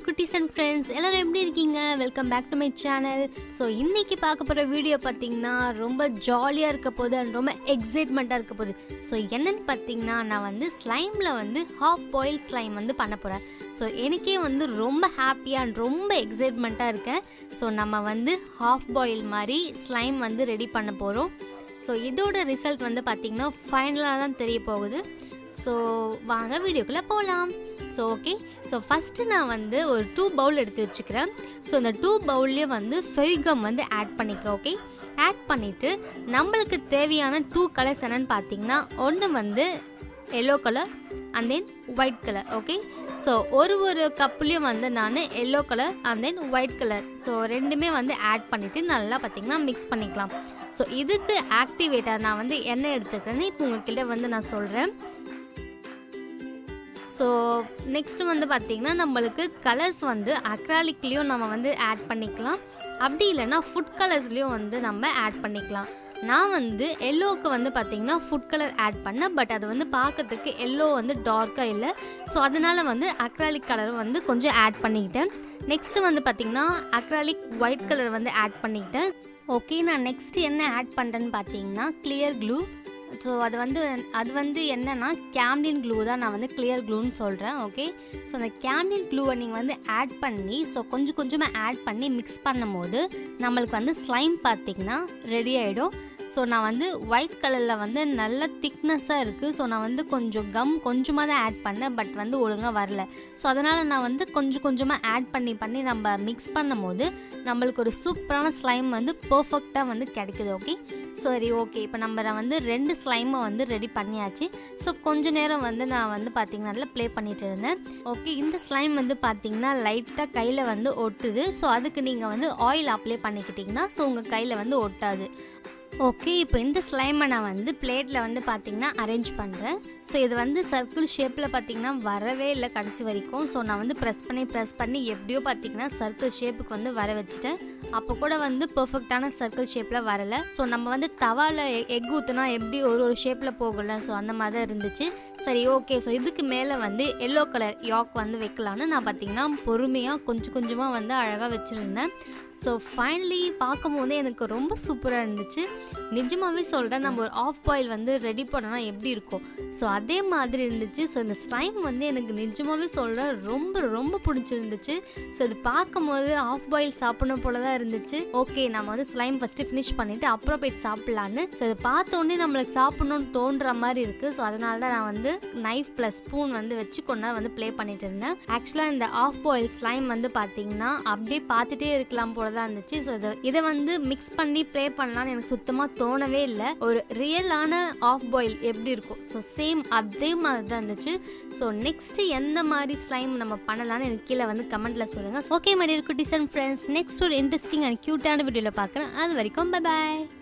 dear குட்டீஸ் and friends எல்லாரும் எப்படி இருக்கீங்க welcome back to my channel so இன்னைக்கு பார்க்க போகிற வீடியோ பார்த்தீங்கன்னா ரொம்ப ஜாலியாக இருக்க போகுது அண்ட் ரொம்ப எக்ஸைட்மெண்ட்டாக இருக்க போகுது ஸோ என்னன்னு பார்த்தீங்கன்னா நான் வந்து ஸ்லைமில் வந்து ஹாஃப் பாயில் ஸ்லைம் வந்து பண்ண போகிறேன் ஸோ எனக்கே வந்து ரொம்ப ஹாப்பியாக அண்ட் ரொம்ப எக்ஸைட்மெண்ட்டாக இருக்கேன் ஸோ நம்ம வந்து ஹாஃப் பாயில் மாதிரி ஸ்லைம் வந்து ரெடி பண்ண போகிறோம் ஸோ இதோட ரிசல்ட் வந்து பார்த்திங்கன்னா ஃபைனலாக தான் தெரிய போகுது ஸோ வாங்க வீடியோக்குள்ளே போகலாம் ஸோ ஓகே ஸோ ஃபஸ்ட்டு நான் வந்து ஒரு டூ பவுல் எடுத்து வச்சுக்கிறேன் ஸோ இந்த டூ பவுல்லே வந்து ஃபெவிகம் வந்து ஆட் பண்ணிக்கிறோம் ஓகே ஆட் பண்ணிவிட்டு நம்மளுக்கு தேவையான டூ கலர்ஸ் என்னென்னு பார்த்தீங்கன்னா ஒன்று வந்து yellow colour and then white colour okay so ஒரு ஒரு கப்புலேயும் வந்து நான் yellow colour and then white colour so ரெண்டுமே வந்து ஆட் பண்ணிவிட்டு நல்லா பார்த்தீங்கன்னா மிக்ஸ் பண்ணிக்கலாம் ஸோ இதுக்கு ஆக்டிவேட்டர் நான் வந்து என்ன எடுத்துக்கிறேன்னு இப்போ உங்ககிட்ட வந்து நான் சொல்கிறேன் ஸோ நெக்ஸ்ட்டு வந்து பார்த்திங்கன்னா நம்மளுக்கு கலர்ஸ் வந்து அக்ராலிக்லேயும் நம்ம வந்து ஆட் பண்ணிக்கலாம் அப்படி இல்லைன்னா ஃபுட் கலர்ஸ்லேயும் வந்து நம்ம ஆட் பண்ணிக்கலாம் நான் வந்து எல்லோவுக்கு வந்து பார்த்திங்கன்னா ஃபுட் கலர் ஆட் பண்ணேன் பட் அது வந்து பார்க்கறதுக்கு எல்லோ வந்து டார்க்காக இல்லை ஸோ அதனால் வந்து அக்ராலிக் கலரும் வந்து கொஞ்சம் ஆட் பண்ணிக்கிட்டேன் நெக்ஸ்ட்டு வந்து பார்த்திங்கன்னா அக்ராலிக் ஒயிட் கலர் வந்து ஆட் பண்ணிக்கிட்டேன் ஓகே நான் நெக்ஸ்ட்டு என்ன ஆட் பண்ணுறேன்னு பார்த்தீங்கன்னா கிளியர் க்ளூ ஸோ அது வந்து அது வந்து என்னென்னா கேம்லின் க்ளூ தான் நான் வந்து கிளியர் க்ளூன்னு சொல்கிறேன் ஓகே ஸோ அந்த கேம்லின் க்ளூவை நீங்கள் வந்து ஆட் பண்ணி ஸோ கொஞ்சம் கொஞ்சமாக ஆட் பண்ணி மிக்ஸ் பண்ணும்போது நம்மளுக்கு வந்து ஸ்லைம் பார்த்திங்கன்னா ரெடி ஆகிடும் ஸோ நான் வந்து ஒயிட் கலரில் வந்து நல்ல திக்னஸ்ஸாக இருக்குது ஸோ நான் வந்து கொஞ்சம் கம் கொஞ்சமாக தான் ஆட் பண்ணேன் பட் வந்து ஒழுங்காக வரல ஸோ அதனால் நான் வந்து கொஞ்சம் கொஞ்சமாக ஆட் பண்ணி பண்ணி நம்ம மிக்ஸ் பண்ணும்போது நம்மளுக்கு ஒரு சூப்பரான ஸ்லைம் வந்து பர்ஃபெக்டாக வந்து கிடைக்குது ஓகே சரி ஓகே இப்போ நம்ம வந்து ரெண்டு ஸ்லைமை வந்து ரெடி பண்ணியாச்சு ஸோ கொஞ்ச நேரம் வந்து நான் வந்து பார்த்திங்கன்னா அதில் ப்ளே பண்ணிட்டு இருந்தேன் ஓகே இந்த ஸ்லைம் வந்து பார்த்திங்கன்னா லைட்டாக கையில் வந்து ஒட்டுது ஸோ அதுக்கு நீங்கள் வந்து ஆயில் அப்ளை பண்ணிக்கிட்டிங்கன்னா ஸோ உங்கள் கையில் வந்து ஒட்டாது ஓகே இப்போ இந்த ஸ்லைமை நான் வந்து பிளேட்டில் வந்து பார்த்திங்கன்னா அரேஞ்ச் பண்ணுறேன் ஸோ இது வந்து சர்க்கிள் ஷேப்பில் பார்த்திங்கன்னா வரவே இல்லை கடைசி வரைக்கும் ஸோ நான் வந்து ப்ரெஸ் பண்ணி ப்ரெஸ் பண்ணி எப்படியோ பார்த்திங்கன்னா சர்க்கிள் ஷேப்புக்கு வந்து வர வச்சுட்டேன் அப்போ கூட வந்து பர்ஃபெக்டான சர்க்கிள் ஷேப்பில் வரலை ஸோ நம்ம வந்து தவாவில் எக் ஊற்றுனா எப்படி ஒரு ஒரு ஷேப்பில் போகல ஸோ அந்த மாதிரி தான் இருந்துச்சு சரி ஓகே ஸோ இதுக்கு மேலே வந்து எல்லோ கலர் யாக் வந்து வைக்கலான்னு நான் பார்த்திங்கன்னா பொறுமையாக கொஞ்சம் கொஞ்சமாக வந்து அழகாக வச்சுருந்தேன் ஸோ ஃபைனலி பார்க்கும் போதே எனக்கு ரொம்ப சூப்பராக இருந்துச்சு நிஜமாகவே சொல்கிறேன் நம்ம ஒரு ஆஃப் பாயில் வந்து ரெடி பண்ணனா எப்படி இருக்கும் ஸோ அதே மாதிரி இருந்துச்சு ஸோ இந்த ஸ்லைம் வந்து எனக்கு நிஜமாகவே சொல்கிறேன் ரொம்ப ரொம்ப பிடிச்சிருந்துச்சு ஸோ இது பார்க்கும்போது ஆஃப் பாயில் சாப்பிடணும் போல தான் இருந்துச்சு ஓகே நம்ம வந்து ஸ்லைம் ஃபஸ்ட்டு ஃபினிஷ் பண்ணிவிட்டு அப்புறம் போயிட்டு சாப்பிட்லான்னு ஸோ இதை பார்த்தோன்னே நம்மளுக்கு சாப்பிட்ணுன்னு தோன்ற மாதிரி இருக்குது ஸோ அதனால தான் நான் வந்து நைஃப் ப்ளஸ் ஸ்பூன் வந்து வச்சு கொண்டா வந்து ப்ளே பண்ணிட்டு இருந்தேன் ஆக்சுவலாக இந்த ஆஃப் பாயில் ஸ்லைம் வந்து பார்த்தீங்கன்னா அப்படியே பார்த்துட்டே இருக்கலாம் போல தான் இருந்துச்சு ஸோ இதை இதை வந்து மிக்ஸ் பண்ணி ப்ளே பண்ணலான்னு எனக்கு சுத்தமாக தோணவே இல்லை ஒரு ரியலான ஆஃப் பாயில் எப்படி இருக்கும் ஸோ சேம் அதே மாதிரி தான் இருந்துச்சு ஸோ நெக்ஸ்ட்டு எந்த மாதிரி ஸ்லைம் நம்ம பண்ணலாம்னு எனக்கு கீழே வந்து கமெண்ட்டில் சொல்லுங்கள் ஓகே மை டியர் குட்டீஸ் அண்ட் ஃப்ரெண்ட்ஸ் நெக்ஸ்ட் ஒரு இன்ட்ரெஸ்டிங் அண்ட் க்யூட்டான வீடியோவில் பார்க்குறேன் அது வரைக்கும் பை பாய்